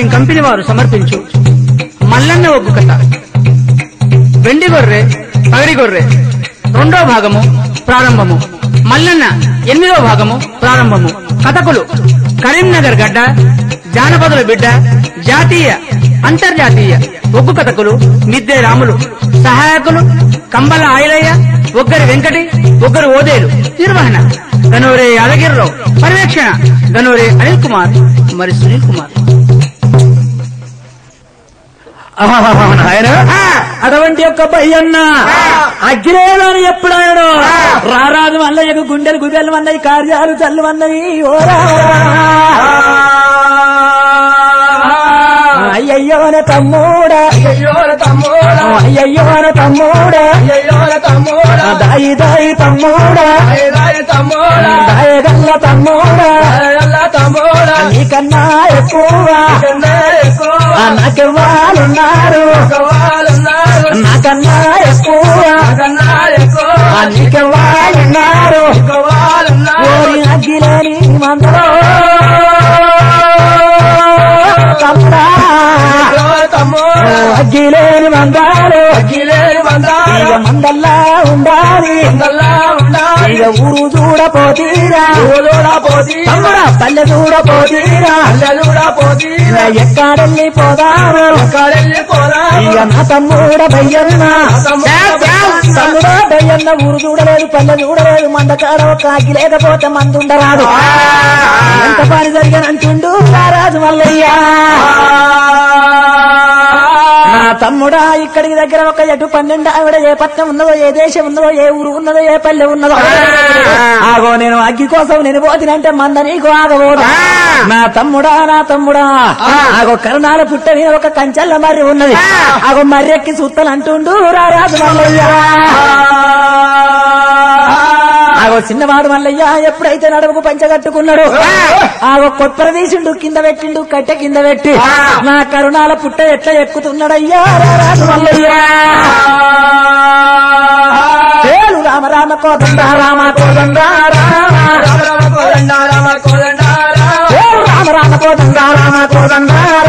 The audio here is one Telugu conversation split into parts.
గాయం కంపెనీ వారు సమర్పించు మల్లన్న ఒగ్గు కథ వెండి గొర్రె పగడి గొర్రె రెండో భాగము ప్రారంభము మల్లన్న ఎనిమిదో భాగము ప్రారంభము కథకులు కరీంనగర్ గడ్డ జానపదుల బిడ్డ జాతీయ అంతర్జాతీయ ఒగ్గు కథకులు మిద్దె రాములు సహాయకులు కంబల ఆయిలయ్య ఒగ్గరి వెంకటి ఒగ్గరి ఓదేలు నిర్వహణ గనూరే యాదగిరిరావు పర్యవేక్షణ గనూరే అనిల్ కుమార్ మరి సునీల్ కుమార్ ఆయన అటువంటి యొక్క బయ్యన్న అగ్రేదని ఎప్పుడాయను రారాజు మల్లయ్యకు గుండెలు గుబెలు అన్నవి కార్యాలు చల్లు అన్నవి అయ్యయ్యోన తమ్ముడా అయ్యయ్యోన తమ్ముడా దాయి దాయి తమ్ముడా దాయగల్ల తమ్ముడా నీకన్నా ఎక్కువ నాకెవ్వాలున్నారు నాకన్నా ఎక్కువ నీకెవ్వాలున్నారు ఓరి అగ్గిలేని మందరో తమ్ముడా అగ్గిలేని మందాలు ఇక మందల్లా ఉండాలి ఇక ఊరు చూడపోతీరా తమ్ముడా పల్లె చూడపోతీరా ఎక్కడెళ్ళి పోదాము ఇక నా తమ్ముడ బయ్యన్న తమ్ముడ బయ్యన్న ఊరు చూడలేదు పల్లె చూడలేదు మందకాడ ఒక అగ్గి లేకపోతే మందుండరాదు ఎంత పని జరిగినంటుండు రారాజు మల్లయ్య నా తమ్ముడా ఇక్కడికి దగ్గర ఒక ఎటు పన్నెండు ఆవిడ ఏ పట్నం ఉన్నదో ఏ దేశం ఉన్నదో ఏ ఊరు ఉన్నదో ఏ పల్లె ఉన్నదో ఆగో నేను అగ్గి కోసం నేను పోతినంటే మంద నీకు ఆగబోదు నా తమ్ముడా నా తమ్ముడా ఆగో కరుణాల పుట్ట మీద ఒక కంచెల్ల మర్రి ఉన్నది ఆగో మర్రెక్కి సుత్తలు అంటుండు రారాజు మల్లయ్య ఆగో చిన్నవాడు మల్లయ్య ఎప్పుడైతే నడుముకు పంచగట్టుకున్నాడు ఆగో కొప్పర తీసిండు కింద పెట్టిండు కట్టె కింద పెట్టి నా కరుణాల పుట్ట ఎట్లా ఎక్కుతున్నాడయ్యా రారాజు మల్లయ్య పేరు రామ రామ కోదండ రామ కోదండ రామ పేరు రామ రామ కోదండ రామ కోదండ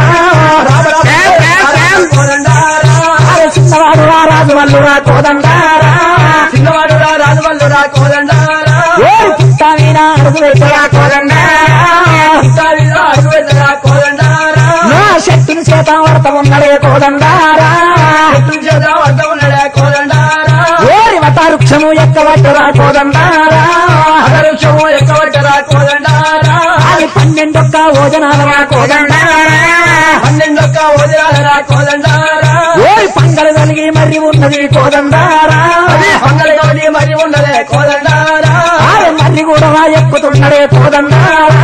రామ చిన్నవాడు రారాజు మల్లురా కోదండ ఓరి పుట్ట మీద అడుగు పెట్టరా కోదండ నా శక్తిని చేత వర్త ఉన్నడే కోదండారా ఓరి మత వృక్షము ఎక్కబట్టరా కోదండారా అది పన్నెండొక్క ఓజనాలరా కోదండారా ఓరి పంగలు కలిగి మరి ఉన్నది కోదండారా ఆరు మర్రి కూడా ఎక్కుతున్నాడే కోదండారా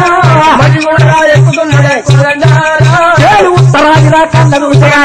ఏడు ఉత్తరాదిరా కళ్ళ చూసరా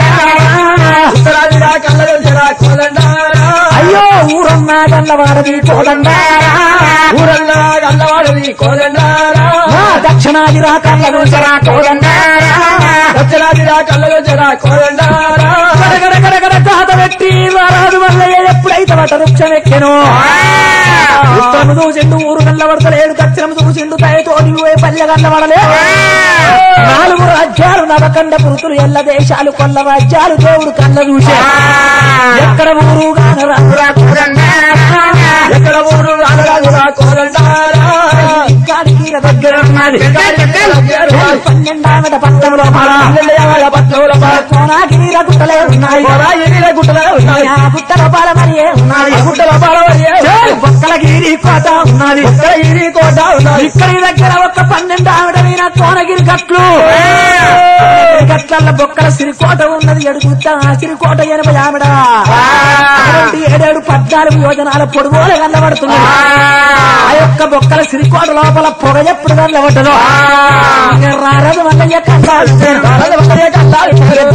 కోదండారా అయ్యో ఊరన్నా గల్లవాడది కోదండారా ఊరల్లా కోదండారా నా దక్షిణాదిరా కళ్ళ చూసరా కోదండారా దక్షిణాదిరా కళ్ళలో జరా కోదండారా గడగడ గడగడ జాత పెట్టి వారాదు వల్ల ఎప్పుడైతే వట వృక్షం ఎక్కెను ఉత్తరము దూసిండు ఊరు గల్లబడతలేడు దక్షిణము దూసిండు దయతోని ఏ పల్లె గల్లబడలే నాలుగు రాజ్యాలు నవకండ పురుతులు ఎల్ల దేశాలు కొల్ల రాజ్యాలు దేవుడు కళ్ళ చూసే ఎక్కడ ఊరు గానరా ఎక్కడ ఊరు రాజరాజురా కోదండారా కాడికి దగ్గర ఉన్నది పన్నెండామట పట్టంలో పన్నెండవ పట్నంలో కోనాగిరి గుట్టలే ఉన్నాయి ఎనిమిది గుట్టలే ఉన్నాయి ఆ గుట్టల పాల మరియే ఉన్నది గుట్టల పాలవయ్యే బొక్కలగిరి కోట ఉన్నది ఉత్తరగిరి కోట ఉన్నది ఇక్కడి దగ్గర ఒక పన్నెండు ఆవిడ మీద కోనగిరి గట్లు గట్ల బొక్కల సిరికోట ఉన్నది ఎడుగుత ఆ సిరికోట ఎనభై ఆవిడ అటువంటి ఏడేడు పద్నాలుగు యోజనాల పొడుగోలు కనబడుతుంది ఆ యొక్క బొక్కల సిరికోట లోపల పొగ ఎప్పుడు కనబడదు రారదు వల్ల కన్నాడు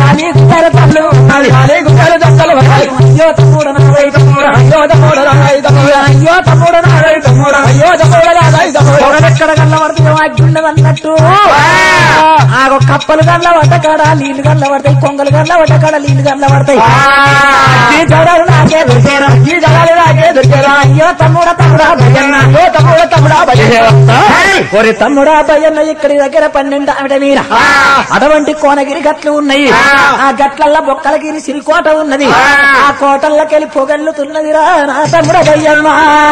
తల్లు ఉన్నది గుట్టల దత్తలు అయ్యో తమ్ముడు నా వైపు అయ్యో తమ్ముడు రా, ఐదు అయ్యో తమ్ముడు నారాయణ తమ్ముడు అయ్యో తమ్ముడు నాదాయి తమ్ముడు పొగలెక్కడ కళ్ళబడుతుంది అగ్గుండదన్నట్టు ఆగో కప్పలు గల్ల పడ్డకాడ నీళ్లు గల్ల పడతాయి కొంగలు గల్ల పడ్డకాడ నీళ్లు గల్ల పడతాయి ఈ జడాలు నాకే దొరికేరా ఈ జనాలు నాకే దొరికేరా అయ్యో తమ్ముడా తమ్ముడా భయన్న అయ్యో తమ్ముడు తమ్ముడా భయన్న ఒరి తమ్ముడా భయన్న ఇక్కడి దగ్గర పన్నెండు ఆవిడ మీర అటువంటి కోనగిరి గట్లు ఉన్నాయి ఆ గట్లల్లో బొక్కలగిరి సిరికోట ఉన్నది ఆ కోటల్లోకెళ్ళి పొగల్లుతున్నదిరా నా తమ్ముడ భయ్యమ్మ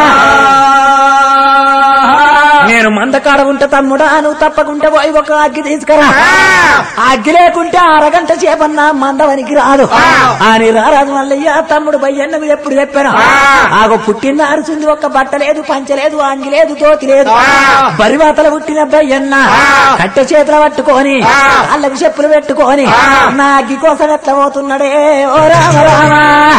నేను మందకాడ ఉంటే తమ్ముడా నువ్వు తప్పకుంటే పోయి ఒక అగ్గి తీసుకురా ఆ అగ్గి లేకుంటే అరగంట చేపన్నా మందవనికి రాదు అని రారాజు మల్లయ్య తమ్ముడు భయ్యన్నకు ఎప్పుడు చెప్పాను ఆగో పుట్టిన అరుచుంది ఒక్క బట్ట లేదు పంచ లేదు అంగి లేదు తోతి లేదు బరివాతల పుట్టిన భయ్యన్న కట్టె చేతులు పట్టుకొని అల్లకు చెప్పులు పెట్టుకొని నా అగ్గి కోసం ఎట్లా పోతున్నాడే ఓ రామ రామ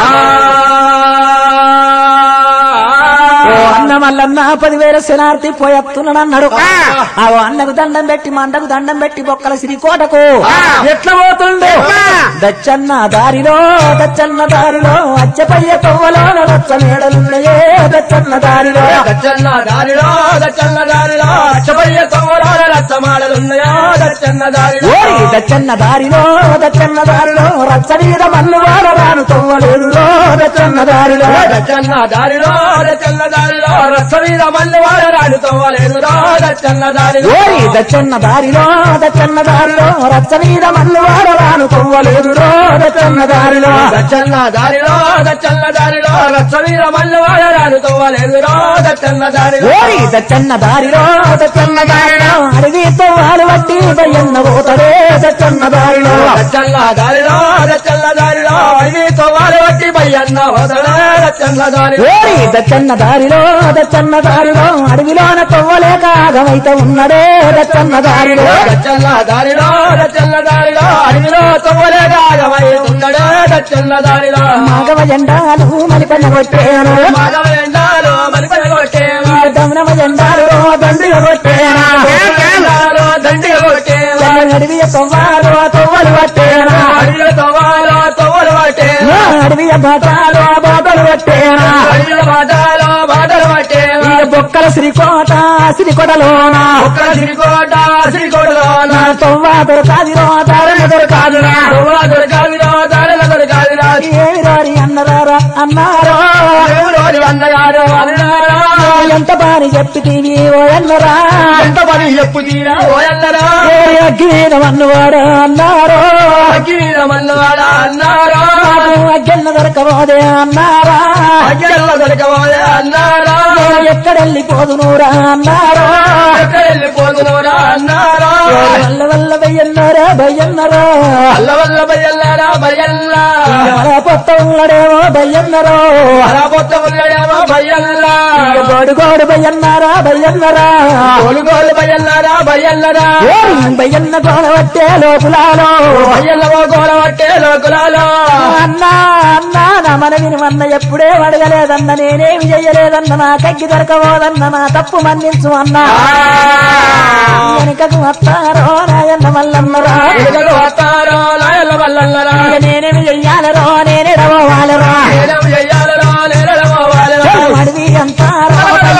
ఓ అన్న మల్లన్న పదివేల శనార్థి పోయత్తున్నాడు అన్నాడు ఆ అన్నకు దండం పెట్టి మండకు దండం పెట్టి బొక్కల శ్రీకోటకు ఎట్లా పోతుండు దచ్చన్న దారిలో దచ్చన్న దారిలో అచ్చపయ్య తొవ్వలో రచ్చ మేడలున్నాయే దచ్చన్న దారిలో దచ్చన్న దారిలో దచ్చన్న దారిలో అచ్చపయ్య తొమ్మరాల రచ్చమాడలున్నాయో దచ్చన్న దారిలో ఓరి దచ్చన్న దారిలో దచ్చన్న దారిలో రచ్చ మీద మన్ను వాడరాను తొవ్వలేదు దచ్చన్న దారిలో దచ్చన్న దారిలో దచ్చన్న దారిలో రచ్చ మీద మళ్ళీ వాడరాడు తవ్వలేదు దచ్చన్న దారిలో ఓరి దచ్చన్న దారిలో దచ్చన్న దారిలో రచ్చ మీద మన్ను వాడరాను తొవ్వలేదు దచ్చన్న దారిలో దచ్చన్న దారిలో దచ్చన్న దారిలో రచ్చ మీద మళ్ళీ వాడరాడు తవ్వలేదు దచ్చన్న దారిలో ఓరి దచ్చన్న దారిలో దచ్చన్న దారిలో అడవితో వాలు వట్టి బయ్యన్న పోతడే దచ్చన్న దారిలో దచ్చన్న దారిలో దచ్చన్న దారిలో అడవి తవ్వాలి బట్టి బయ్యన్న వదలే దచ్చన్న దారిలో ఓరి దచ్చన్న దారిలో దచ్చన్న దారిలో అడవిలోన తొవ్వలేక ఆగమైతే ఉన్నడే దచ్చన్న దారిలో దచ్చన్న దారిలో దచ్చన్న దారిలో అడవిలో తవ్వలే కాగమై ఉండడే దచ్చన్న దారిలో మాగవ జెండాలు మలిపన్న కొట్టేను మాధవ ఎండాలు మరిపడి కొట్టేవా దమనమ జెండాలు దండిగా కొట్టేనా ఎండాలు దండిగా కొట్టేవా అడవియ తొవ్వాలు తొవ్వలు పట్టేనా అడవిలో తవ్వాలో తవ్వలు పట్టేవా అడవియ బాటాలు బాటలు పట్టేనా అడవిలో బాటలో బాటలు పట్టేవా ఈ బొక్కల శ్రీకోట శ్రీకోటలోన ఒక్క శ్రీకోట శ్రీకోటలోన నా తొవ్వ దొరకాదిరో దారణ దొరకాదిరా తవ్వ దొరకాదిరా దారిల దొరకాదిరా ఏమి రారి అన్నరారా అన్నారో దేవుడు అన్నగారు అన్నారా ఎంత బాని చెప్పితీవి ఓ అన్నరా ఎంత పని చెప్పు తీరా ఓ అన్నరా ఏ అగ్గిన మన్నువాడు అన్నారో అగ్గిరమన్నవాడా అన్నారా నాకు అగ్గెన్న దొరకబోదే అన్నారా అగ్గిరల్ల దొరకవాడే అన్నారా ఎక్కడెళ్ళిపోదునురా అన్నారో ఎక్కడ వెళ్ళిపోతున్నారా అన్నారా వల్ల వల్ల భయ్యన్నారా భయ్యన్నరా అల్ల వల్ల బయ్యల్లారా బయ్యల్లా పొత్త ఉన్నడేమో భయ్యన్నరో అలా పొత్త ఉన్నాడేమో బయ్యల్లా గోడు భయ్యన్నారా భయ్యన్నరా కొనుగోలు బయ్యల్లారా బయ్యల్లరా భయ్యన్న గోడ పట్టే లోపులాలో బయ్యల్లవో గోడ పట్టే లోకులాలో అన్నా అన్నా నా మనవిని మన్న ఎప్పుడే అడగలేదన్న నేనేమి చెయ్యలేదన్న నా కగ్గి దొరకబోదన్న నా తప్పు మన్నించు అన్నా వెనుకకు వస్తారో నాయన్న మల్లన్నరా ఎలుగలు వస్తారో నాయల్ల వల్లల్లరా ఇక నేనేమి చెయ్యాలరో నేనేడవాలరా నేలం చెయ్యాలరా నేలడమోవాలరా అడవి అంతారో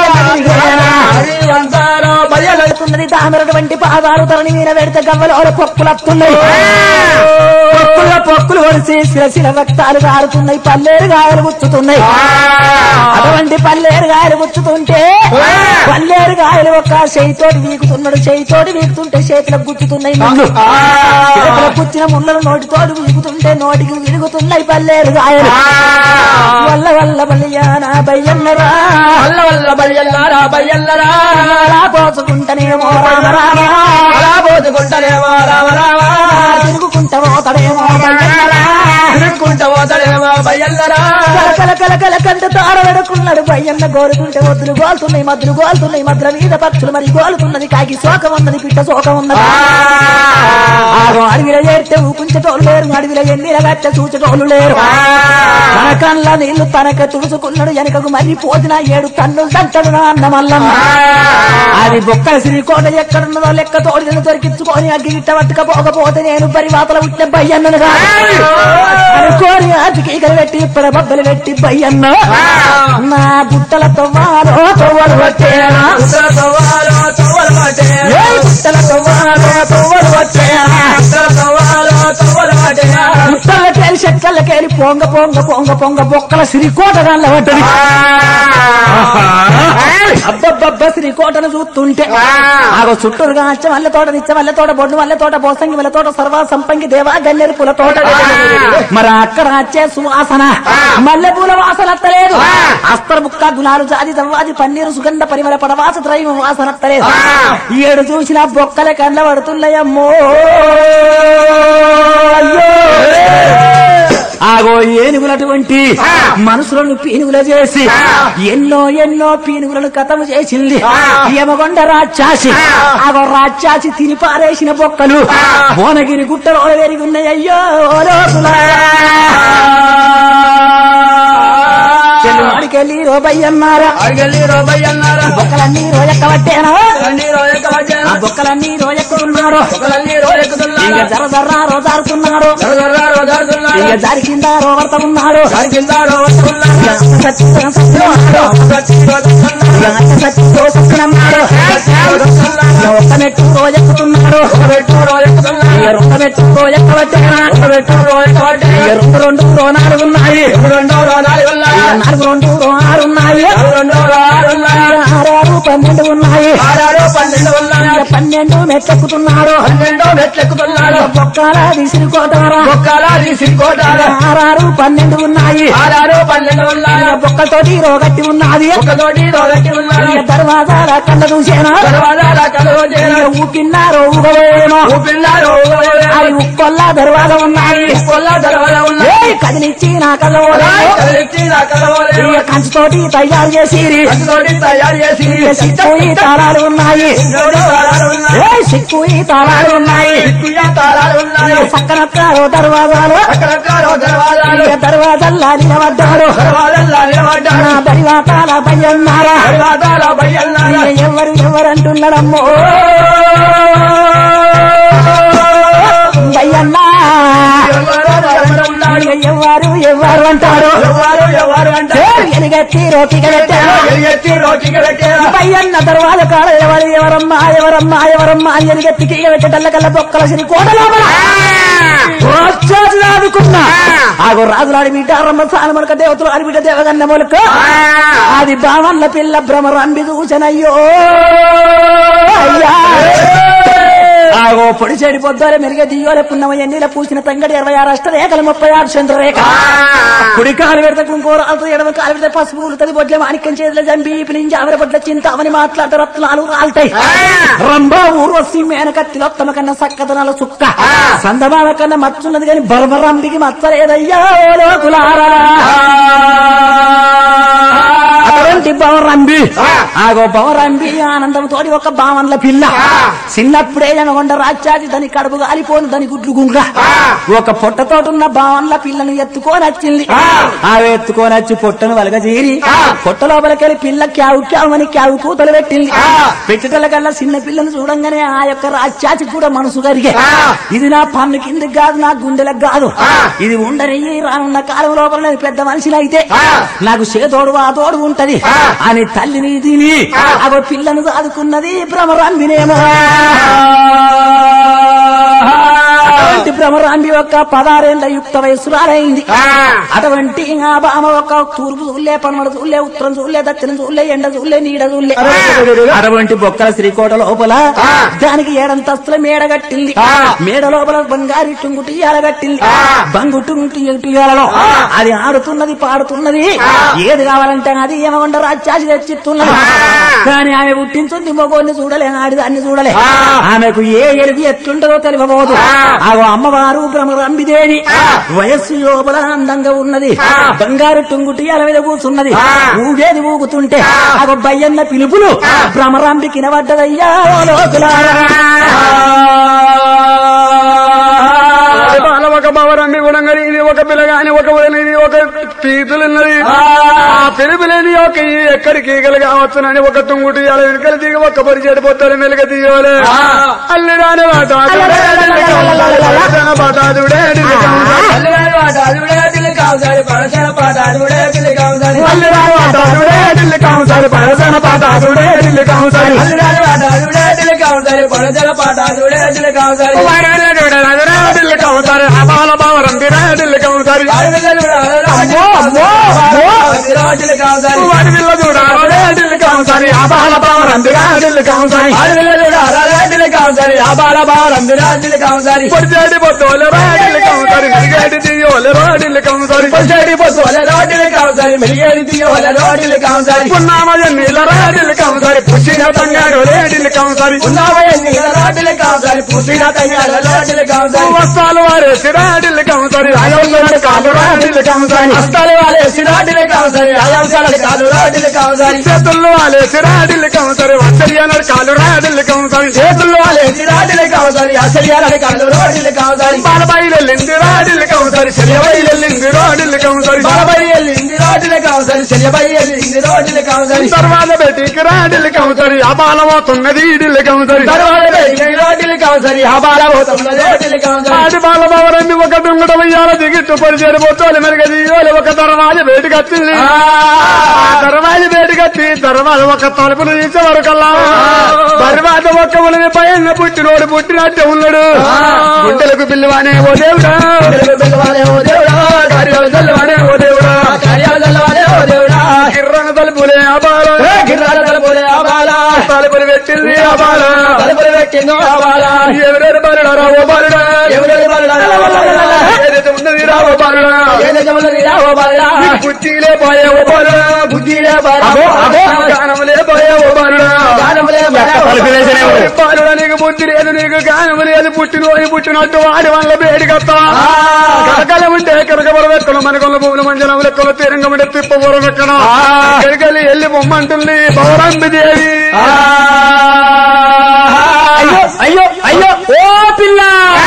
అది అంతారో బయ్యల ఉన్నది తామరటువంటి పాదాలు తరణి మీద పెడితే గవ్వలో పొక్కులు వస్తున్నాయి పొక్కుల్లో పొక్కులు ఒడిసి శిలశిల రక్తాలు కారుతున్నాయి పల్లేరు గాయలు గుచ్చుతున్నాయి అటువంటి పల్లేరు గాయలు గుచ్చుతుంటే పల్లేరు గాయలు ఒక చేయితోటి వీకుతున్నాడు చేయితోటి వీకుతుంటే చేతులకు గుచ్చుతున్నాయి ముళ్ళు చేతులకు గుచ్చిన ముళ్ళను నోటితోటి వీకుతుంటే నోటికి విరుగుతున్నాయి పల్లేరు గాయలు వల్ల వల్ల బలియానా బయ్యన్నరా వల్ల వల్ల బయ్యల్లారా బయ్యల్లరా అలా పోసుకుంటనేమో రామ రామ అలా పోతుకుంటలేమో రామ రామ తిరుగుకుంటా పోతాడేమో బయ్యన్నరా. తిరుక్కుంట పోతాడేమో బయ్యల్లరా కల కల కల కల కంట తార వెడుకున్నాడు బయ్యన్న గోరుకుంటే వద్దులు గోలుతున్నాయి మద్దులు గోలుతున్నాయి మద్దుల మీద పక్షులు మరి గోలుతున్నది కాకి శోకం ఉన్నది పిట్ట శోకం ఉన్నది ఆగో అడవిలో ఏడితే ఊపించటోళ్ళు లేరు అడవిలో ఎన్నిల గట్ట చూచటోళ్ళు లేరు తన కళ్ళ నీళ్లు తనక తుడుచుకున్నాడు వెనకకు మరి పోతిన ఏడు కన్నులు తంటడు నా అన్న మల్లమ్మ అది బొక్క శ్రీకోట ఎక్కడున్నదో లెక్క తోడి దొరికించుకొని అగ్గి గిట్ట పట్టుకపోకపోతే నేను పరివాతల పుట్టిన బయ్యన్నను కాదు కోరి ఆటికీకలు పెట్టి ఇప్పుడు బొబ్బలు పెట్టి బయ్యన్న నా గుట్టల తవ్వాలో తవ్వలు వచ్చేనా ఉత్తర తవ్వాలో తవ్వలు పట్టేనా. ఏ గుట్టల తవ్వాలో తవ్వలు వచ్చేనా ఉత్తర తవ్వాలో తవ్వలు పట్టేనా. గుట్టలకేలి చెట్లకేలి పొంగ పొంగ పొంగ పొంగ బొక్కల శ్రీకోట దానిలో పడ్డది అబ్బబ్బబ్బ శ్రీకోటను చూస్తుంటే ఆగో చుట్టూరుగా అచ్చ మల్లె తోట నిచ్చ మల్లె తోట బొడ్డు మల్లె తోట బోసంగి మల్లె తోట సర్వ సంపంగి దేవా గన్నేరు పూల తోట మరి అక్కడ వచ్చే సువాసన మల్లె పూల వాసన అత్తలేదు అస్తర బుక్క గులాలు జాది దవ్వాది పన్నీరు సుగంధ పరిమళ పడవాస త్రయం వాసన అత్తలేదు ఏడు చూసిన బొక్కల కండ్ల పడుతున్నాయమ్మో అయ్యో ఆగో ఏనుగులటువంటి మనసులను పీనుగుల చేసి ఎన్నో ఎన్నో పీనుగులను కథము చేసింది యమగొండ రాక్షాసి ఆగో రాక్షాసి తిని పారేసిన బొక్కలు భువనగిరి గుట్టలో వెరిగి ఉన్నాయి అయ్యో వాడికెళ్ళి రోబయ్యన్నారా అడిగెళ్ళి రోబయ్య అన్నారా. బొక్కలన్నీ రోజెక్కబట్టేనా ఒకలన్నీ రోజెక్కబట్టేనా. ఆ బొక్కలన్నీ రోజెక్కుతున్నారు ఒకలన్నీ రోజెక్కుతున్నారా. ఇంకా జర జర్రా రోజారుతున్నారు జరగరా రోజాడుతున్నారా. ఇంకా జారి కింద రోవర్త ఉన్నారు దాని కింద రోజుకున్నారా. సత్యం సత్యం సచ్చి రోజుకున్నారా. సత్యం సత్యనన్నాడు సచ్చి రోజుకున్నారా. ఒక్క మెట్టు రోజెక్కుతున్నాడు ఒక పెట్టు రోజెక్కుతున్నారా. రెండు మెట్టు రోజెక్కబట్టేనా ఒక పెట్టు రోజెక్కబట్టేనా. రెండు రెండు రో నాలుగు ఉన్నాయి రెండో రో నాలుగు ఉన్నాయా. నాలుగు రెండు రో ఆరు ఉన్నాయి రెండో రో ఆరు ఉన్నాయా. ఆరు పన్నెండు ఉన్నాయి ఆరారు పన్నెండు ఉన్నాయా. ఇక పన్నెండు మెట్టెక్కుతున్నారు పన్నెండో మెట్లెక్కుతున్నాడు. బొక్కాల విసిరికోటారా బొక్కాల తీసికోటారా. ఆరారు పన్నెండు ఉన్నాయి ఆరారు పన్నెండు ఉన్నాయా. ఇక బొక్కతోటి రోగట్టి ఉన్నది ఒకతోటి రోజెక్కి ఉన్నాడు. ఇక దర్వాజాల కళ్ళ చూసేనా దర్వాజాల కలువ చేరా. ఇక ఊపిన్నారు ఊగవేమో ఊపిల్లారు ఊగలేరా. అది ఉప్పల్లా దర్వాజ ఉన్నాయి పొల్ల దర్వాజా ఉన్నాయి. ఏయ్ కదిలిచ్చి నా కళ్ళ ఓడేమో. కదిలిచ్చి నా కలవలేరు. ఇక కంచుతోటి తయారు చేసి అందుతోటి తయారు చేసి సిక్కు ఈ తాళాలు ఉన్నాయి ఇంకోటి తాళాలు ఉన్నాయి. ఏయ్ సిక్కు ఈ తాళాలు ఉన్నాయి ఎక్కువ తాళాలు ఉన్నాయి. ఇక సక్కనొక్కారు దర్వాజాలు రకరకాల దర్వాజాలు. ఇక దర్వాజల్లా నిలబడ్డారు దర్వాజాల్లో నిలబడ్డారు. నా దరివాతాల భయన్నారా దర్వాజాల బయ్యన్నారా. ఇక ఎవరు ఎవరు అంటున్నాడమ్మో భయన్నా ఎవరు ఎవరున్నారు? ఇక ఎవరు ఎవరు అంటారు ఎవరు ఎవరు అంటారు? ఎలుగెత్తి రోటిగా పెట్టారు ఎలుగెత్తి రోటికి పెట్టారా? పయ్యన్న తర్వాత కాడ ఎవరు ఎవరమ్మా ఎవరమ్మా ఎవరమ్మా అని ఎలుగెత్తి తీగ పెట్టటల్ల కల్లా బొక్కల సిరి కోట లోపల రాక్షసులు ఆదుకున్నా ఆగో రాజులాడి బిడ్డ రమ్మ సాలమనక దేవతలు ఆడి బిడ్డ దేవగన్న మొలక అది బావన్న పిల్ల భ్రమ రంబి చూచనయ్యో అయ్యా ఆగో పొడి చెడి పొద్దులే మెరుగ దియోలే పున్నమ ఎన్నిల పూసిన తంగడి ఇరవై ఆరు అష్ట రేఖలు ముప్పై ఆరు చంద్రరేఖ కుడి కాలు పెడితే కుంకోరాలతో ఎడమ కాలు పెడితే పసుపు ఉలుతది బొడ్ల మాణిక్యం చేతుల జంబి నుంచి ఆవిర బొడ్ల చింత అవని మాట్లాడితే రత్నాలు రాలుతాయి రంభా ఊర్వశి మేనకత్తిలోత్తమ కన్నా సక్కదనాల సుక్క సందమాల కన్నా మచ్చున్నది కానీ బర్బరంబికి మచ్చలేదయ్యా ఓ లోకులారా అటువంటి భవరంబి ఆగో భవరంబి ఆనందం తోటి ఒక భావన్ల పిల్ల చిన్నప్పుడే జనగొండ రాజ్యాది దాని కడుపు గాలిపోను దాని గుడ్లు గుంగ ఒక పొట్టతోటున్న భావన్ల పిల్లను ఎత్తుకొని వచ్చింది ఆమె ఎత్తుకొని వచ్చి పొట్టను వలగజీరి పొట్ట లోపలికెళ్ళి పిల్ల క్యావు క్యావు అని క్యావు కూతలు పెట్టింది పెట్టటల కల్లా చిన్న పిల్లను చూడంగానే ఆ యొక్క రాజ్యాచి కూడా మనసు కరిగే ఇది నా పన్ను కిందకి కాదు నా గుండెలకు కాదు ఇది ఉండని రానున్న కాలం లోపల నేను పెద్ద మనిషిని అయితే నాకు చేతోడు ఆ తోడు ఉంటది అని తల్లిని తిని అవ పిల్లను సాదుకున్నది భ్రమరాంబినేమో అటువంటి భ్రమరాంబి యొక్క పదారేళ్ల యుక్త వయసురాలైంది అటువంటి ఆ బామ ఒక తూర్పు చూలే పడమడ చూలే ఉత్తరం చూలే దక్షిణం చూలే ఎండ చూలే నీడ చూలే అటువంటి బొక్కల శ్రీకోట లోపల దానికి ఏడంతస్తుల మేడ కట్టింది మేడ లోపల బంగారు టుంగుటియాల కట్టింది బంగు టుంగుటియాలలో అది ఆడుతున్నది పాడుతున్నది ఏది కావాలంటే అది ఏమకుండా రాజ్యాసి తెచ్చిస్తున్నది కానీ ఆమె పుట్టించుంది మగోన్ని చూడలే ఆడి దాన్ని చూడలే ఆమెకు ఏ ఎలుగు ఎట్లుంటదో తెలియబోదు ఆగో అమ్మవారు భ్రమరంబిదేవి వయస్సు లోపల అందంగా ఉన్నది బంగారు టుంగుటియాల మీద కూర్చున్నది ఊగేది ఊగుతుంటే ఆగో బయ్యన్న పిలుపులు భ్రమరంబి కినబడ్డదయ్యా ఓ లోకులారా. బాల ఒక బవరంబి గుణంగని ఇది ఒక పిల్లగాని ఒక వదిలిది ఒక పీతులున్నది ఆ పిలుపులేని ఒక ఈ ఎక్కడికి ఈగలు కావచ్చునని ఒక తుంగుటి అలా వెనుకలు దిగి ఒక్క పరి చెడిపోతారు మెలుగ తీయలే అల్లిరాని వాటాదుడే బాటాదుడే అల్లుగారి పాట అదుడే దిల్లి కావుసారి పడసన పాట అదుడే దిల్లి కావుసారి అల్లిరాని పాట అదుడే ఢిల్లీ కాంసారి పరసన పాట అదుడే ఢిల్లీ కాంసారి అల్లుడాలి పాట అదుడే దిల్లి కావుసారి పడసన పాట అదుడే దిల్లి కావుసారి ఢిల్లీ కాంసారి అబాల బావరం ఢిల్లీ కాంసారి అమ్మో అమ్మో దిల్లి కావుసారి వాడి పిల్ల చూడాలి ఢిల్లీ కాంసారి అబాల బావరం ఢిల్లీ కాంసారి దిల్లి కావుసారి ఆ బాల బాలందిరా దిల్లి కావుసారి పొడిచేడి పొద్దులే ఢిల్లీ కాంసారి మెరిగేటి దియోలే ఢిల్లీ కాంసారి పొసడి పొద్దు వల రోడ్డులు కావుసారి మెలిగేది దిగి వల రోడ్డులు కావుసారి పున్నామయ నీళ్ళ ఢిల్లీ కాంసారి పుష్టిన తంగారు ఢిల్లీ కాంసారి ఉన్నావే నీల రోడ్డులు కావుసారి పూసిన తయ్యాల రోడ్డులు కావుసారి వస్తాలు వారేసి ఢిల్లీ కాంసారి అయోధ్య కాలు ఢిల్లీ కాంసారి హస్తాలు వాలేసి రోడ్డులు కావుసారి అయాంశాలు కాదు రోడ్డులు కావుసారి చేతుల్లో వాలేసి ఢిల్లీ కాంసారి వస్తరియానాడు కాలు ఢిల్లీ కాంసారి చేతుల్లో వాలేసి రోడ్డులు కావుసారి అసలు కాదు రోడ్డులు కావుసారి బాలబాయిలెళ్ళింది ఢిల్లీ కాంసారి చెల్లెబైలెళ్ళింది ఢిల్లీ కాంసారి బాలబడి వెళ్ళింది రోడ్డులు కావుసారి చెల్లెబడి వెళ్ళింది రోడ్డులు కావుసారి తర్వాత బయటికి ఢిల్లీ కాంసారి ఆ బాలమవుతున్నది ఢిల్లీ కాంసారి తర్వాత వెళ్ళింది రోడ్డులు కావుసారి ఆ బాల పోతున్న రోడ్డులు కావుసారి ఆడి బాలబావరన్ని ఒక దుంగట వయ్యాల దిగిట్టు పరిచయం పోతాలి మెరుగది ఒక దర్వాజ బయటకు వచ్చింది ఆ దర్వాజ బయటకు వచ్చి దర్వాజ ఒక తలుపులు తీసే వరకల్లా దర్వాజ ఒక్క ఉలిని భయంగా పుట్టినోడు పుట్టినట్టే ఉన్నాడు గుండెలకు పిల్లవానే ఓ దేవుడా పిల్లవాడే ఓ దేవుడా కార్యాలు చల్లవానే ఓ దేవుడా కార్యాలు చల్లవాడే ఓ దేవుడా కిర్రన తలుపులే ఆ బాల గిర్రాల తలుపులే ఆ బాల తలుపులు పెట్టింది ఆ బాల తలుపులు పెట్టిందో ఆ బాల ఎవరెవరు బాలుడా రావో బాలుడా ఎవరెవరి బాలుడా? ఏదైతే ఉన్నది రావో బాలుడా ఏ నిజమున్నది రా ఓ బాలుడా? బుద్ధిలే పోయే ఓ బాలుడా బుద్ధిలే బాల. అగో అగో గానములే పోయే ఓ బాలుడా గానములే బాల. బాలుడా నీకు బుద్ధి లేదు నీకు గానము లేదు పుట్టినోని పుట్టినట్టు వాడి వల్ల వేడికత్తా ఆ. కరకల ఉంటే కరకబర లెక్కలు మనకొల్ల భూముల మంజనం లెక్కలు తీరంగం ఉంటే తిప్పబోర లెక్కన కరకలి ఎల్లి బొమ్మంటుంది పౌరంబి దేవి ఆ. అయ్యో అయ్యో అయ్యో ఓ పిల్ల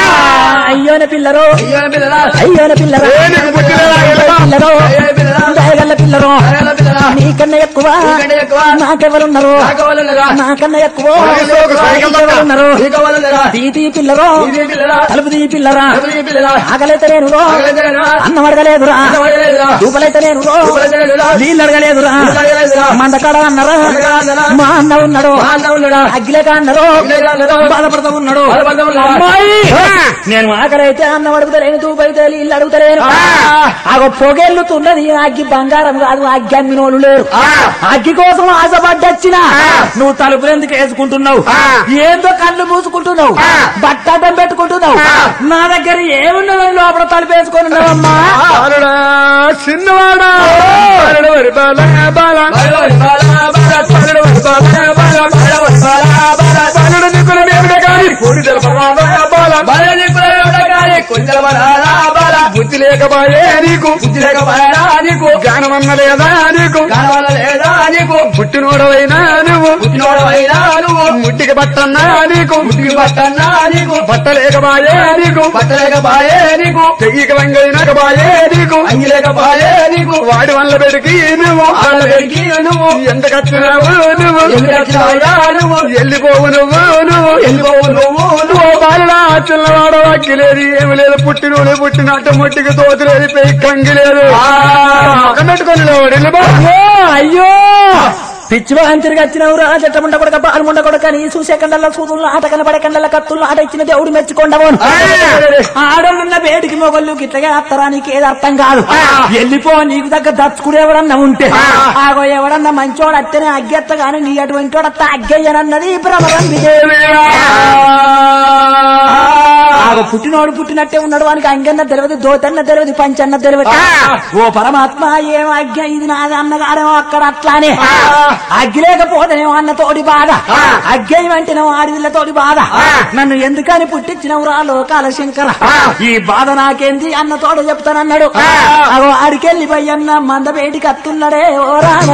అయ్యోన పిల్లరో అయ్యో పిల్లరా. అయ్యోన పిల్లరో ఏ నీకు బుద్ధి లేదా ఎల్లమ్మ? పిల్లరో అయ్యో పిల్లరా. దయగల్ల పిల్లరో అయ్యో పిల్లరా. నీకన్నా ఎక్కువ నీకంటే ఎక్కువ. నాకెవరున్నారు నాకవలనురా. నాకన్నా ఎక్కువ పోలీసు ఒక సైకిల్ దొంగ. నాకెవరున్నారు నీకవలనురా. తీతి పిల్లరో ఇది పిల్లరా. తలుపు తీ పిల్లరా ఎవరి పిల్లరా. ఆకలైతే నేను ఆకలైతేనేరా. అన్నం అడగలేదురా అడగలేదురా. దూపలైతే నేను దూపలైతేనేరా. నీళ్ళు అడగలేదురా అడగలేదురా. మందకాడ అన్నారా మందకాడ అన్నారా. మా అన్న ఉన్నాడు మా అన్న ఉన్నాడా. అగ్గిలేక అన్నారు అగ్గిలేక అన్నారు. బాధపడతా ఉన్నాడు బాధపడతా ఉన్నాడా. అమ్మాయి నేను ఆకలైతే అన్నం అడుగుతలేను తూపైతే నీళ్ళు అడుగుతలేను ఆగో పొగెళ్ళుతున్నది అగ్గి బంగారం కాదు అగ్గి అమ్మినోళ్ళు లేరు అగ్గి కోసం ఆశపడ్డొచ్చిన నువ్వు తలుపులు ఎందుకు వేసుకుంటున్నావు ఏందో కళ్ళు మూసుకుంటున్నావు బట్టాటం పెట్టుకుంటున్నావు నా దగ్గర ఏమున్నదని లోపల తలుపు వేసుకొని ఉన్నావమ్మా బాలుడా చిన్నవాడా బాలుడు వరి బాల బాల బాల, బాల, బాల. బాలుడు వరి బాల బాల బాల, బాల. బాలుడు నీకుల దేవుడే కాని కోడి తెలపరాదా బాల బాల నీకుల ఎవడగాని కొంచెం బలాలా బాల. బుద్ధి లేకబాయే నీకు బుద్ధి లేక బాలా నీకు. జ్ఞానమన్న లేదా నీకు కనవల లేదా నీకు. పుట్టినోడవైనా నువ్వు పుట్టినోడవైనా నువ్వు. ముట్టికి బట్టన్నా నీకు బుద్ధికి పట్టన్నా నీకు. బట్ట లేకబాయే నీకు పట్టలేక బాయే నీకు. తెగిక వంగైనాక బాయే నీకు అంగి లేక బాయే నీకు. వాడి వల్ల పెడికి నువ్వు వాళ్ళ పెరిగి నువ్వు. ఎందుకు వచ్చినావు నువ్వు ఎందుకు వచ్చినావురా నువ్వు. వెళ్ళిపోవు నువ్వు నువ్వు వెళ్ళిపోవు నువ్వు నువ్వు. ఓ బాలడా చిన్నవాడ అక్కిలేదు ఏమి లేదు పుట్టినోడు పుట్టినట్టు ముట్టికి తోతులేదు పెయి కంగి లేదు పెట్టుకొని వెళ్ళిపో అయ్యో అయ్యో పిచ్చివా తిరిగి వచ్చినవురా చెట్టముండ కొడక పాల్ముండ కొడక నీ చూసే కండల సూదుల్లో ఆట కనబడే కండల కత్తుల్లో ఆట ఇచ్చిన దేవుడు మెచ్చుకోండవోను ఆడోళ్ళున్న వేడికి మొగళ్ళు గిట్లగా అత్తరా నీకు ఏది అర్థం కాదు వెళ్ళిపో నీకు దగ్గర దచ్చుకుడు ఎవడన్నా ఉంటే ఆగో ఎవడన్నా మంచోడు అత్తనే అగ్గెత్త గాని నీ అటువంటి వాడు అత్త అగ్గయ్యనన్నది భ్రమరం విజయమే ఆగో పుట్టినోడు పుట్టినట్టే ఉన్నాడు వానికి అంగన్న తెలియదు దోతన్న తెలియదు పంచన్న తెలియదు ఓ పరమాత్మ ఏం అగ్గ ఇది నాది అన్నగారేమో అక్కడ అట్లానే అగ్గి లేకపోతేనేమో అన్న తోడి బాధ అగ్గేయమంటేనేమో ఆడిదిల్ల తోడి బాధ నన్ను ఎందుకని పుట్టించినవు రా లోకాల శంకర ఈ బాధ నాకేంది అన్న తోడు చెప్తానన్నాడు అగో ఆడికెళ్ళి పోయన్న మంద బయటికి అత్తున్నాడే ఓ రామ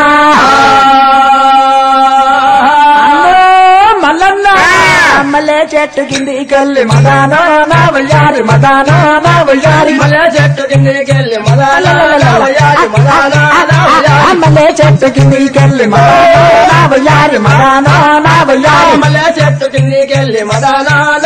మల్లన్న మల్లె చెట్టు కింది కల్లి మదానా నా వయ్యారి మదానా నా వయ్యారి మల్లె చెట్టు కిందికెళ్ళి మదాలా నా వయ్యారి మదాలా నా వయ్యారి. మల్లె చెట్టు కింది కల్లి మదానా నా వయ్యారి మదానా నా వయ్యారి మల్లె చెట్టు కిందికెళ్ళి మదాలా నా వయ్యారి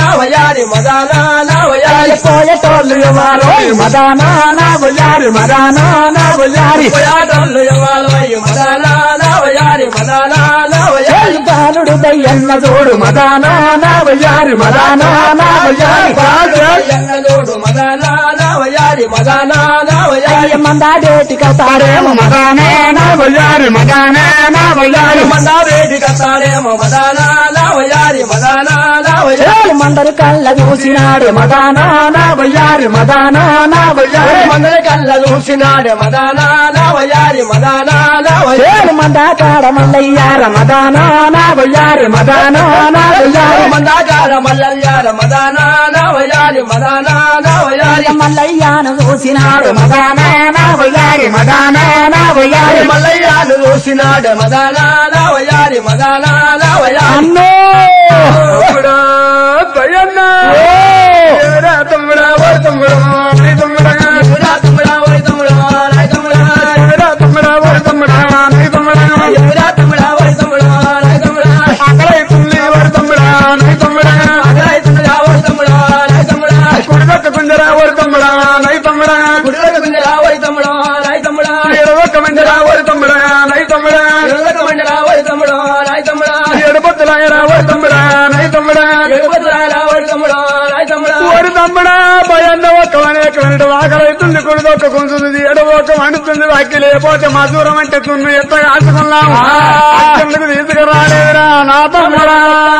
వయారి మదానా నా వయారి పోయేటోళ్ళు ఎవరో మదానా నా బొయ్యారి మదానా నా బొయ్యారి పోయాటోళ్ళు ఎవ్వాలవయ్య మదానా నా వయారి మదానా నా వయారి బాలుడు దయ్యన్న చూడు మదానా నా బొయ్యారి మదానా నా బొయ్యారి ఎన్నదోడు మదానా నా వయారి మదానా నా వయారి మందాడేటి కతాడేమో మదానా నా బొయ్యారి మదానా నా బొయ్యారి మందా వేడి కట్టాడేమో మదానా నా వయారి మదానా నా వయారి మందరు కళ్ళ చూసినాడు మదానా నా బొయ్యారి మదానా నా బొయ్యారి మందరి కళ్ళ చూసినాడే మదానా నా వయారి మదానా నా వయారి ఏడు మందాకాడ మల్లయ్యార మదానా నా బొయ్యారి మదానా నా బొయ్యారి మందాకార మల్లయ్యార మదానా నా వయారి మదానా నా వయారి మల్లయ్యాను చూసినాడు మదానా నా బొయ్యారి మదానా నా బొయ్యారి మల్లయ్యాను చూసినాడే మదానా నా వయారి మదానా నా వయారి అన్నో తమ్ముడా భయన్నా ఏరా తమ్ముడా ఓ తమ్ముడా నీ తమ్ముడా ఎవరా తమ్ముడా ఓయ్ తమ్ముడా రాయ్ తమ్ముడా ఏరా తమ్ముడా ఓ తమ్ముడా నీ తమ్ముడా ఎవరా తమ్ముడా ఓయ్ తమ్ముడా రాయ్ తమ్ముడా ఆకలైతుంది ఓ తమ్ముడా నీ తమ్ముడా రాయ్ తమ్ముడా ఓయ్ తమ్ముడా రాయ్ తమ్ముడా కుడిదొక్క కుంజరా ఓ తమ్ముడా నీ తమ్ముడా గుడిలోకి గుంజరా ఓయ్ తమ్ముడా రాయ్ తమ్ముడా ఎడవొక్క మంజరా ఓ తమ్ముడా నీ తమ్ముడా ఎడవక మండరా ఓయ్ తమ్ముడా రాయ్ తమ్ముడా ఎడబొత్తులాయరా ఓ తమ్ముడా నీ తమ్ముడా ఎడవద్దురా ఓయ్ తమ్ముడా రాయ్ తమ్ముడా ఓరి తమ్ముడా భయంలో ఒక్క అనేక వెనట ఆకలైతుంది కుడిదొక్క కుంచుతుంది ఎడవొక్క వండుతుంది వాకి లేకపోతే మధురం అంటే తున్ను ఎంత కాచుకున్నాము అక్కడికి తీసుకురాలేదురా నా తమ్ముడా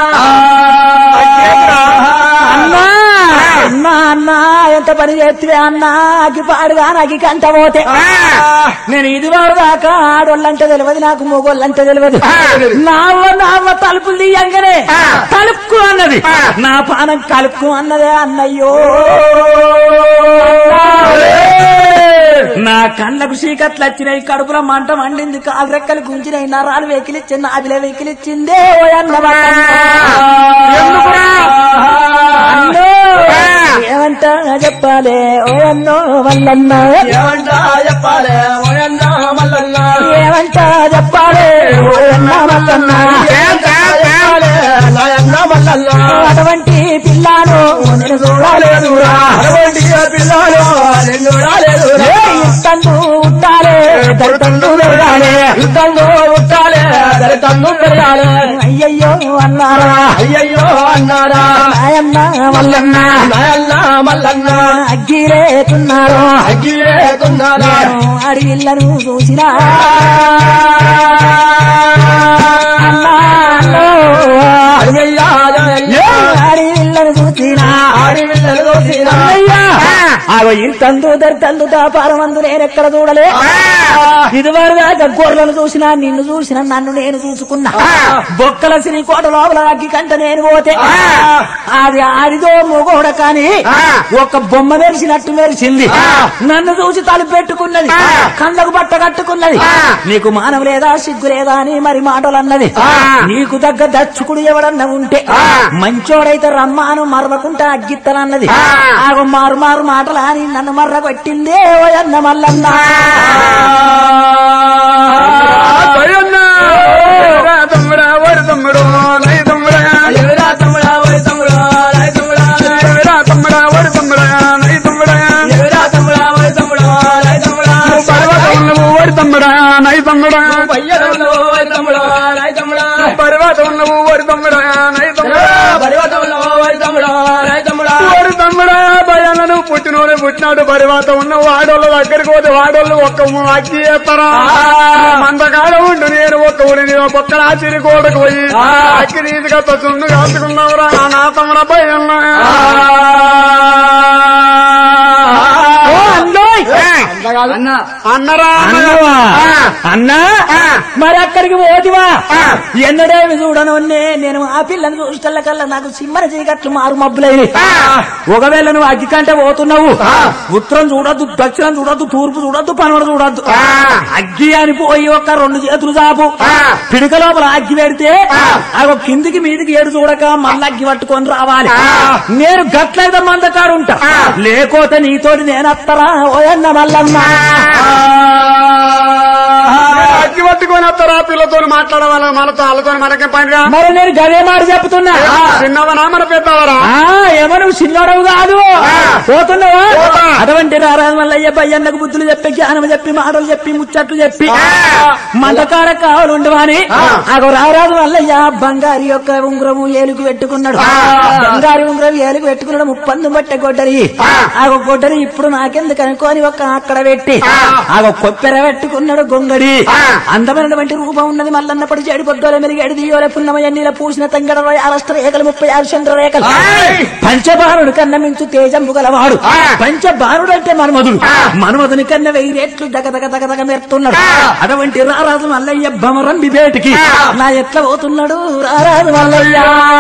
అన్నా అన్నా అన్నా ఎంత పని చేస్తే అన్నా అగ్గి పాడుగా నాకు కంట పోతే నేను ఇది వారు దాకా ఆడోళ్ళంటే తెలియదు నాకు మొగోళ్ళంటే తెలియదు నావ నావ తలుపులు తీయంగానే కలుపుకు అన్నది నా పానం కలుపుకు అన్నదే అన్నయ్యో నా కళ్ళకు చీకట్లు వచ్చినాయి కడుపులో మంట మండింది కాలు రెక్కలు గుంజినాయి నరాలు వెకిలిచ్చింది నాదిలే వెకిలిచ్చిందే ఓ అన్నవా అన్నో ఏమంటా చెప్పాలి ఓ అన్నో వల్లన్న ఏమంటా చెప్పాలే ఓయన్నా మల్లన్నా ఏమంటా చెప్పాలి ఓ అన్న వల్లన్న ఏమంటా చెప్పాలే నాయన్న మల్లన్నా అటువంటి పిల్లాను నేను చూడలేదురా అటువంటి పిల్లలు నిన్ను రాలేదురా ఇస్తందు ఉంటాలే దరితందు పెరగాలే యుద్ధంలో ఉట్టాలే దళితంలో పెరగాలే అయ్యయ్యో అన్నారా అయ్యయ్యో అన్నారా నాయన్న వల్లన్న నాయన్న మల్లన్న అగ్గిరేతున్నారు అగ్గిలేకున్నారా అడిగిళ్ళను చూసినా అన్నా అన్నో. అడిగిళ్ళను చూసినా ఆడి పిల్లలు చూసినా అగో ఇంతందు దరితందు దాపారమందు నేనెక్కడ చూడలే ఇదివరకు దాకా గొర్రెలను చూసినా నిన్ను చూసినా నన్ను నేను చూసుకున్నా బొక్కల శ్రీకోట లోపల అగ్గి కంట నేను పోతే అది ఆడిదో మొగోడ కాని ఒక బొమ్మ మెరిసినట్టు మెరిసింది నన్ను చూసి తలుపు పెట్టుకున్నది కళ్ళకు బట్ట కట్టుకున్నది నీకు మానవ లేదా సిగ్గు లేదా అని మరి మాటలు అన్నది నీకు దగ్గర దచ్చుకుడు ఎవడన్నా ఉంటే మంచోడైతే రమ్మాను మరవకుంటా అగ్గిత్తనన్నది ఆగో మారు మారు మాటలు అని నన్ను మర్ర కొట్టిందే ఓ అన్న మల్లన్న భయన్నా ఏరా తమ్ముడా ఓరి తమ్ముడు నీ తమ్ముడా ఎవరా తమ్ముడా ఓయ్ తమ్ముడా రాయ్ తమ్ముడా ఏరా తమ్ముడా ఓరి తమ్ముడా నీ తమ్ముడా ఎవరా తమ్ముడా ఓయ్ తమ్ముడా రాయ్ తమ్ముడా పర్వతం నువ్వు ఓరి తమ్ముడా నై తమ్ముడా పయ్యడంలో ఓయ్ తమ్ముడా రాయ్ తమ్ముడా పర్వతం నువ్వు ఓరి తమ్ముడా నై తమ్ముడా పరివతంలో ఓయ్ తమ్ముడా రాయ్ తమ్ముడా ఓరి తమ్ముడా భయాలను పుట్టినోడే పుట్టినాడు పరివాత ఉన్న వాడోళ్ళ దగ్గరికి పోతే వాడోళ్ళు ఒక్క అక్కి చేస్తారా మందకాడ ఉండు నేను ఒక్క ఊరిని ఒక్కడ ఆచిరి కోడకు పోయి అక్కి తీసుకొస్తా చున్ను కాచుకున్నావురా నా తమ్ముడ భయం ఓ అన్నోయ్ అన్నా అన్నరా అన్నవా అన్నా మరి అక్కడికి పోతివా ఎన్నడేమి చూడను నేను ఆ పిల్లని చూసిన కల్లా నాకు సిమ్మర చీకట్లు మారు మబ్బులైన ఒకవేళ నువ్వు అగ్గి కంటే పోతున్నావు ఉత్తరం చూడొద్దు దక్షిణం చూడొద్దు తూర్పు చూడొద్దు పనవడ చూడొద్దు అగ్గి అని పోయి ఒక్క రెండు చేతులు చాపు పిడక లోపల అగ్గి పెడితే అగో కిందికి మీదికి ఏడు చూడక మళ్ళీ అగ్గి పట్టుకొని రావాలి నేను గట్లయితే మందకాడు ఉంటా లేకపోతే నీతోటి నేను వస్తారా ఓయన్న మల్లన్న అగ్గి పట్టుకొని వస్తారా పిల్లతో మాట్లాడవాల మనతో వాళ్ళతో మనకే పనిరా మరి నేను గదే మాట చెప్తున్నా చిన్నవనా మన పెద్దవరా ఆ ఏమో నువ్వు చిన్నోడవు కాదు పోతున్నావా పోతా. అటువంటి రారాజు మల్లయ్య పయ్యన్నకు బుద్ధులు చెప్పి జ్ఞానం చెప్పి మాటలు చెప్పి ముచ్చట్లు చెప్పి మంటకాడ కావాలి ఉండవని అగో రారాజు మల్లయ్య బంగారి యొక్క ఉంగరము ఏలుగు పెట్టుకున్నాడు బంగారి ఉంగరం ఏలుగు పెట్టుకున్నాడు ముప్పందు బట్టే గొడ్డరి ఆగో గొడ్డరి ఇప్పుడు నాకెందుకు అనుకోని ఒక అక్కడ పెట్టి ఆగో కొప్పెర పెట్టుకున్నాడు గొంగడి అందమైనటువంటి రూపం ఉన్నది మల్లన్నప్పటి చెడి పొద్దుల మెరిగాడు దియోల పున్నమయ్య నీల పూసిన తంగడ అరస్త రేఖలు ముప్పై ఆరు చంద్ర రేఖలు పంచబాణుడు కన్న మించు తేజంబు గలవాడు పంచబాణుడు అంటే మన్మధుడు మన్మధుని కన్న వెయ్యి రేట్లు దగ దగ దగ దగ మెరుతున్నాడు అటువంటి రారాజు మల్లయ్య భమరం బిబేటికి నా ఎట్లా పోతున్నాడు రారాజు మల్లయ్య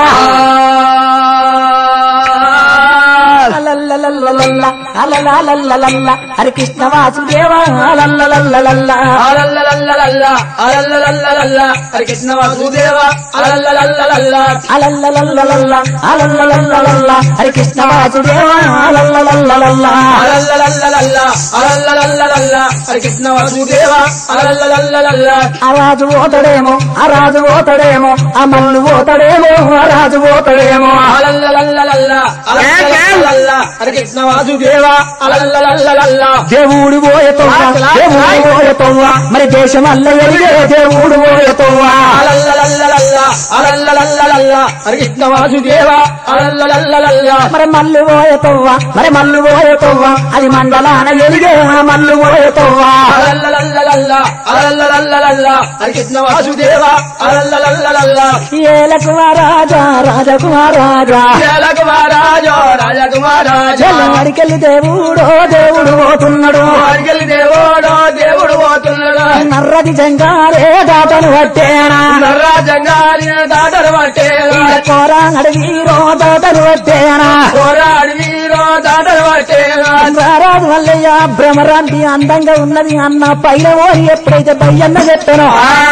అలల్లలల్లలల్ల, అలలాలల్లలల్ల, హరి కృష్ణ వాసుదేవ అలల్లలల్లలల్ల. అలల్లలల్లలల్ల, అలల్లలల్లలల్ల, హరి కృష్ణ వాసుదేవ అలల్లలల్లలల్ల. అలల్లలల్లలల్ల, అలల్లలల్లలల్ల, హరి కృష్ణ వాసుదేవ అలల్లలల్లలల్ల. అలల్లలల్లలల్ల, అలల్లలల్లలల్ల, హరి కృష్ణ వాసుదేవ అలల్లలల్లలల్ల. ఆ రాజు పోతాడేమో ఆ రాజు పోతాడేమో ఆ మల్లు పోతాడేమో ఆ రాజు పోతాడేమో అలల్లలల్లలల్ల, అలల్లలల్లల్ల, హరి కృష్ణ వాసుదేవ అలల్లలల్లలల్ల. దేవుడు పోయతోవా దేవుడు పోయతోవా మరి దేశం అల్ల ఎరిగే దేవుడు పోయతోవా అలల్లలల్లలల్ల, అలల్లలల్లలల్ల, హరి కృష్ణ వాసుదేవ అలల్లలల్లలల్ల. మరి మల్లు పోయతోవా మరి మల్లు పోయతోవా అది మండలాన ఎరిగే ఆ మల్లు పోయతోవా అలల్లలల్లలల్ల, అలల్లలల్లలల్ల, హరి కృష్ణ వాసుదేవ అలల్లలల్లలల్ల. ఏలకు రాజా రాజకుమారాజా రాజకుమారాజో రాజకుమారాజో వాడికెళ్ళి దేవుడో దేవుడు పోతున్నాడు వారికెళ్ళి దేవుడో దేవుడు పోతున్నాడు నర్రది జంగారే దాటను పట్టేనా నర్రాజంగారి దాటరు పట్టేరా కోరా అడవిరో దాటను పట్టేనా పోరాడి వీరో దాటరు పట్టేరా రారాజు వల్లయ్య భ్రమరాంతి అందంగా ఉన్నది అన్న పైన ఓరి ఎప్పుడైతే బయ్యన్న చెప్పానో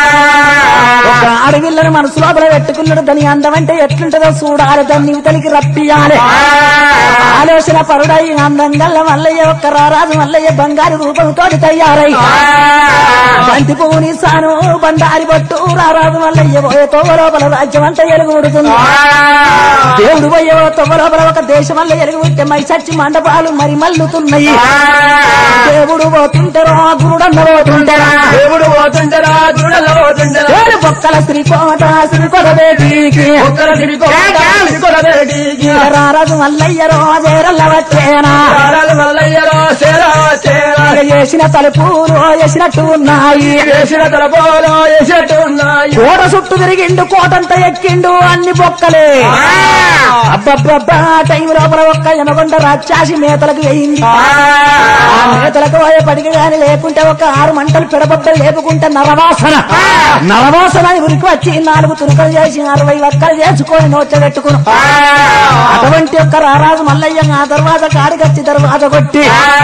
ఒక అడవిళ్ళని మనసు లోపల పెట్టుకున్నాడు దాని అందం అంటే ఎట్లుంటుందో చూడాలి దాన్ని ఇవతలికి రప్పియాలి ఆలోచన పరుడై అందంగా మల్లయ్య ఒక్క రారాజు మల్లయ్య బంగారు రూపంతో తయారై బంతి పువ్వుని సాను బండారి పట్టు రారాజు మల్లయ్య పోయే తోవ లోపల రాజ్యం అంతా ఎలుగుడుతుంది దేవుడు పోయే తొవ్వ లోపల ఒక దేశం వల్ల ఎలుగుంటే మై చచ్చి మండపాలు మరి మల్లుతున్నాయి దేవుడు పోతుంటారో గురుడన్న పోతుంటారా దేవుడు పోతుంటరా దుడల పోతుంటరా ఏడు బొక్కల శ్రీకోట శ్రీకోట బేటీకి ఒక్కర సిరికోట సిరికొల బేటికి రారాజు మల్లయ్య రోజేరల్ల వచ్చేనా తారాలు మల్లయ్యరో సేరా చేరా ఇక చేసిన తలుపులు వేసినట్టు ఉన్నాయి వేసిన తలపోలో వేసేట్టు ఉన్నాయి కోట చుట్టూ తిరిగిండు కోటంతా ఎక్కిండు అన్ని బొక్కలే అబ్బబ్బబ్బా టైం లోపల ఒక్క ఎనగొండ రాక్షాసి మేతలకు వేయింది ఆ మేతలకు పోయేపటికి గాని లేకుంటే ఒక ఆరు మంటలు పిడబొబ్బలు లేపుకుంటే నరవాసన నరవాసన అని ఉరికి వచ్చి నాలుగు తురుకలు చేసి అరవై ఒక్కలు చేసుకొని నోచ పెట్టుకుని అటువంటి ఒక్క రారాజు మల్లయ్య ఆ దర్వాజ కాడికొచ్చి దర్వాజ కొట్టి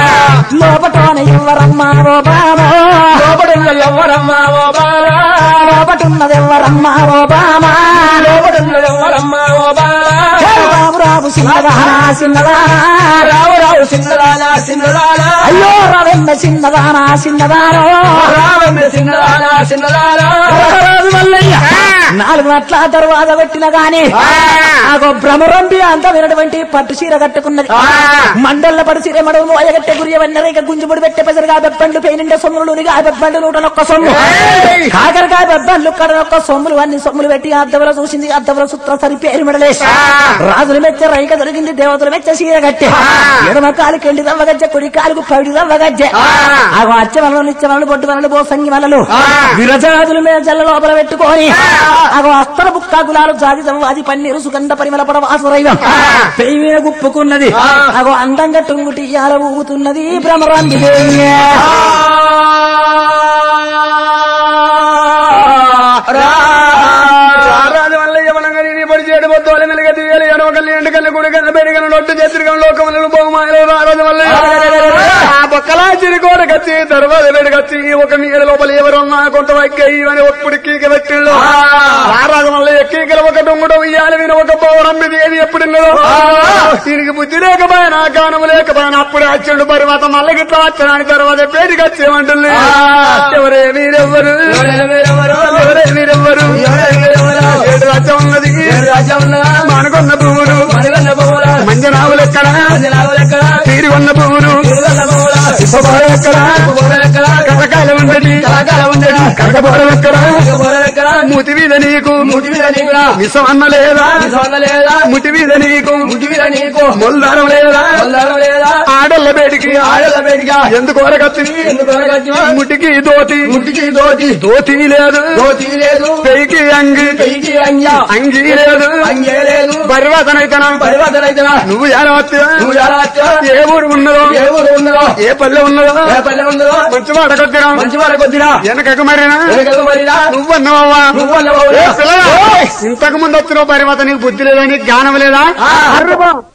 లోపటోన ఎవ్వరమ్మా ఓ బామో లోపడున్న ఎవ్వరమ్మా ఓ బాలా లోపటున్నది ఎవ్వరమ్మా ఓ బామా లోపడున్న ఎవ్వరమ్మా ఓ బాలా రాము రాము చిన్నదానా చిన్నదానా రావు రావు సిన్నదానా సిన్నదానా అయ్యో రవెమ్మ చిన్నదానా చిన్నదానో రావమ్మ సిన్నదానా సిన్నదానా రారాజు మల్లయ్య నాలుగు అట్ల దర్వాజ పెట్టిన గాని నాకు భ్రమరంబి అంత వినటువంటి పట్టు చీర కట్టుకున్నది మండల్ల పడు చీర మడవు మోయగట్టె గురి వన్నరేక గుంజుముడి పెట్టే పెసరగా బెప్పండ్లు పెయినిండే సొమ్ములు నూనెగా బెప్పండ్లు నూటనొక్క సొమ్ము కాకరకాయ బెప్పండ్లు కడనొక్క సొమ్ములు అన్ని సొమ్ములు పెట్టి అద్దవల చూసింది అద్దవల సుత్ర సరి పేరు మెడలేసి రాజులు మెచ్చ రైక దొరికింది దేవతలు మెచ్చ చీర కట్టి ఎడమ కాలు కెండి రవ్వగజ్జ కుడి కాలుకు పడి రవ్వగజ్జ ఆగో అచ్చ వలలు నిత్య వలలు బొట్టు వలలు బోసంగి వలలు విరజాదులు మీద జల్ల లోపల పెట్టుకొని ఆగో అస్తర బుక్క గులాలు జాతి అది పన్నీరు సుగంధ పరిమళ పడ వాసురైవం పెయి మీద గుప్పుకున్నది ఆగో అందంగా టుంగుటియ్యాల ఊగుతున్నది భ్రమరాంది దేవి రారాజు వల్ల యవనంగా నీ పడి చేయడం వద్దు వాళ్ళ మెలుగ తీయాలి ఎడవ కల్లి ఎండు కల్లి గుడి కల్లి బయట కల్లి నొట్టు చేతిరికం లోకములను బహుమాయలు రారాజు వల్ల ఆ బొక్కలా చిరుకోట కచ్చి తర్వాత వెడగచ్చి ఒక నీడ లోపల ఎవరున్నా కొంత వైక్కయి అని ఒప్పుడు కీక పెట్టిళ్ళు రారాజు వల్ల ఎక్కీకల ఒక దొంగడు ఇయ్యాలి విని ఒక పౌరం మీద ఏది ఎప్పుడున్నదో దీనికి బుద్ధి లేకపోయినా కానము లేకపోయినా అప్పుడే వచ్చిండు పర్వతం మళ్ళీ గిట్లా వచ్చడానికి తర్వాత పేరుకి వచ్చేమంటుంది ఎవరే మీరెవ్వరు ఎవరే మీరెవ్వరు ఏడు రాజ్యం ఉన్నది రాజ్యం ఉన్నదా మనకున్న భూములు మనగన్న బొమ్మల అంజనావులు ఎక్కడ ఎక్కడ తీరి ఉన్న పువ్వులు ఇప్పబోరం ఎక్కడ కరకాల ఉండటి కరకపోరం ఎక్కడ ఎక్కడ ముతి మీద నీకు ముటి మీద నీకురా విషం అన్న లేదా విశ్వాసం లేదా ముటి మీద నీకు ముటి మీద నీకు మొల్దారం లేదా వదలడం లేదా ఆడల్ల బేటికి ఆడల బయటిగా ఎందుకు వరకత్తివి ఎందుకు వెనకచ్చివా? ముటికి దోతి ముట్టికి దోతి దోతి లేదు దోతి లేదు పెయికి అంగి పెయికి అంజా అంగి లేదు అంగే లేదు పరివర్తనైతనం పరివర్తన అయితేనా నువ్వు ఎలా వస్తావా నువ్వు ఎలా వచ్చావు ఏ ఊరు ఉన్నదో ఏ ఊరు ఉన్నదో ఏ పల్లె ఉన్నదో ఏ పల్లె ఉన్నదో మంచి మాట కొద్దిరా మంచి వాడ కొద్దిరా వెనకకు మరినా వెనకకు మరిరా నువ్వన్నావా నువ్వు అన్నవాడు. ఇంతకు ముందు వచ్చిన పరివర్తన నీకు బుద్ధి లేదా నీకు జ్ఞానం లేదా ఆ. అర్రబా.